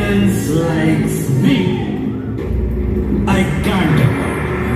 Silence likes me. I can't avoid.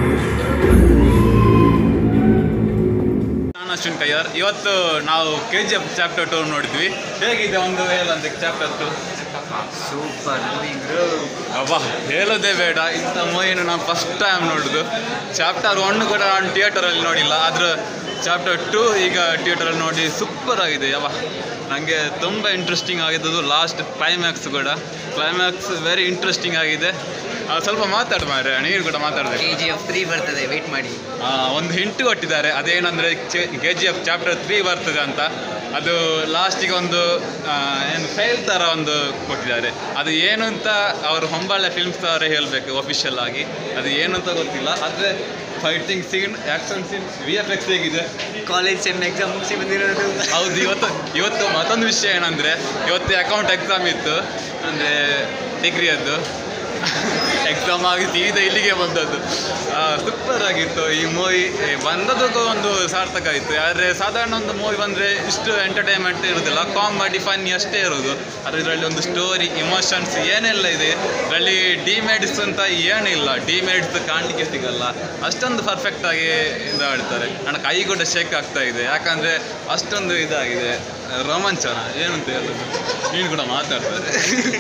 ನಾನು ಅಶ್ವಿನ್ ಕಯ್ಯರ್ ಇವತ್ತು ನಾವು K G F chapter two ನೋಡಿದ್ವಿ ಹೇಗಿದೆ ಒಂದು ಹೇಳಂತ chapter two super movie bro ಅಬ್ಬಾ ಹೇಳೋದೇ ಬೇಡ ಇಂಥ ಮೂವಿನ ನಾನು ಫಸ್ಟ್ ಟೈಮ್ ನೋಡೋದು ಚಾಪ್ಟರ್ ಒನ್ ಕೂಡ ನಾನು ಥಿಯೇಟರಲ್ಲಿ ನೋಡಿಲ್ಲ ಆದ್ರೆ ಚಾಪ್ಟರ್ ಟು ಈಗ ಥಿಯೇಟರಲ್ಲಿ ನೋಡಿ ಸೂಪರ್ ಆಗಿದೆ ಯಾವ ನನಗೆ ತುಂಬ ಇಂಟ್ರೆಸ್ಟಿಂಗ್ ಆಗಿದ್ದು ಲಾಸ್ಟ್ ಕ್ಲೈಮ್ಯಾಕ್ಸ್ ಕೂಡ ಕ್ಲೈಮ್ಯಾಕ್ಸ್ ವೆರಿ ಇಂಟ್ರೆಸ್ಟಿಂಗ್ ಆಗಿದೆ ಆ, ಸ್ವಲ್ಪ ಮಾತಾಡು ಮಾರ್ರೆ ನೀರು ಕೂಡ ಮಾತಾಡಬೇಕು ಕೆ ಜಿ ಎಫ್ ತ್ರೀ ಬರ್ತದೆ ವೆಯ್ಟ್ ಮಾಡಿ ಆ, ಒಂದು ಹಿಂಟು ಕೊಟ್ಟಿದ್ದಾರೆ ಅದೇನಂದರೆ K G F chapter three ಬರ್ತದೆ ಅಂತ ಅದು ಲಾಸ್ಟಿಗೆ ಒಂದು ಆ, ಏನು ಫೇಲ್ ಥರ ಒಂದು ಕೊಟ್ಟಿದ್ದಾರೆ ಅದು ಏನು ಅಂತ ಅವರು ಹೊಂಬಾಳೆ ಫಿಲ್ಮ್ಸ್ ಅವರೇ ಹೇಳಬೇಕು ಒಫಿಷಿಯಲ್ ಆಗಿ ಅದು ಏನು ಅಂತ ಗೊತ್ತಿಲ್ಲ ಆದರೆ fighting scene action scene V F X ಹೇಗಿದೆ ಕಾಲೇಜ್ ಸೆಮ್ ಎಕ್ಸಾಮ್ ಮುಗಿಸಿ ಬಂದಿರೋದು ಹೌದು ಇವತ್ತು ಇವತ್ತು ಮತ್ತೊಂದು ವಿಷಯ ಏನಂದರೆ ಇವತ್ತು ಅಕೌಂಟ್ ಎಕ್ಸಾಮ್ ಇತ್ತು ಅಂದರೆ ಡಿಗ್ರಿಯದ್ದು ಎಕ್ಸಾಮ್ ಆಗಿ ಸೀದಾ ಇಲ್ಲಿಗೆ ಬಂದದ್ದು ಸೂಪರ್ ಆಗಿತ್ತು ಈ ಮೂವಿ ಬಂದದಕ್ಕೂ ಒಂದು ಸಾರ್ಥಕ ಆಯಿತು ಆದರೆ ಸಾಧಾರಣ ಒಂದು ಮೂವಿ ಬಂದರೆ ಇಷ್ಟು ಎಂಟರ್ಟೈನ್ಮೆಂಟ್ ಇರೋದಿಲ್ಲ ಕಾಮಿಡಿ ಫನ್ನಿ ಅಷ್ಟೇ ಇರೋದು ಆದರೆ ಇದರಲ್ಲಿ ಒಂದು ಸ್ಟೋರಿ ಇಮೋಷನ್ಸ್ ಏನೆಲ್ಲ ಇದೆ ಇದರಲ್ಲಿ ಡಿಮೇಡ್ಸ್ ಅಂತ ಏನಿಲ್ಲ ಡಿಮೇಡ್ಸ್ ಕಾಣಲಿಕ್ಕೆ ಸಿಗಲ್ಲ ಅಷ್ಟೊಂದು ಪರ್ಫೆಕ್ಟಾಗಿ ಇದು ಆಡ್ತಾರೆ ನನ್ನ ಕೈ ಕೂಡ ಶೇಕ್ ಆಗ್ತಾ ಇದೆ ಯಾಕಂದರೆ ಅಷ್ಟೊಂದು ಇದಾಗಿದೆ ರೋಮಾಂಚನ ಏನಂತ ಹೇಳೋದು ನೀನು ಕೂಡ ಮಾತಾಡ್ತಾರೆ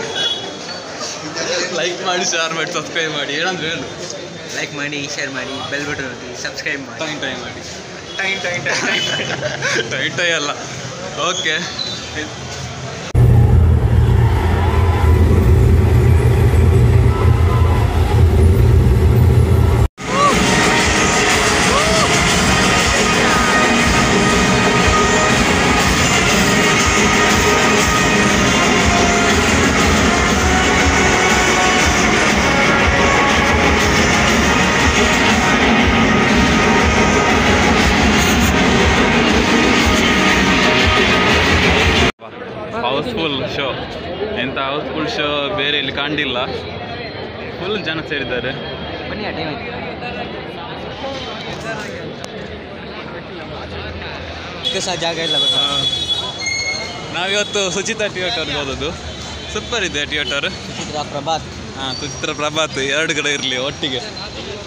ಲೈಕ್ ಮಾಡಿ ಶೇರ್ ಮಾಡಿ ಸಬ್ಸ್ಕ್ರೈಬ್ ಮಾಡಿ ಏನಂದ್ರೆ ಹೇಳು ಲೈಕ್ ಮಾಡಿ ಶೇರ್ ಮಾಡಿ ಬೆಲ್ ಬಟನ್ ಒತ್ತಿ ಸಬ್ಸ್ಕ್ರೈಬ್ ಮಾಡಿ ಟೈಮ್ ಟೈಮ್ ಮಾಡಿ ಟೈಮ್ ಟೈಮ್ ಟೈಮ್ ಟೈಮ್ ಟೈ ಅಲ್ಲ ಓಕೆ ಹೌಸ್ಫುಲ್ ಶೋ ಎಂಥ ಹೌಸ್ಫುಲ್ ಶೋ ಬೇರೆ ಇಲ್ಲಿ ಕಂಡಿಲ್ಲ ಫುಲ್ ಜನ ಸೇರಿದ್ದಾರೆ ಬನ್ನಿ ಆ ಟೈಮ್ ಸಹ ಜಾಗ ಇಲ್ಲ ಗೊತ್ತಾ ನಾವಿವತ್ತು ಸುಚಿತಾ ಥಿಯೇಟರ್ಗೆ ಹೋದದ್ದು ಸೂಪರ್ ಇದೆ ಥಿಯೇಟರ್ ಸುಚಿತ್ರ ಪ್ರಭಾತ್ ಹಾಂ ಸುಚಿತ್ರ ಪ್ರಭಾತ್ ಎರಡು ಕಡೆ ಇರಲಿ ಒಟ್ಟಿಗೆ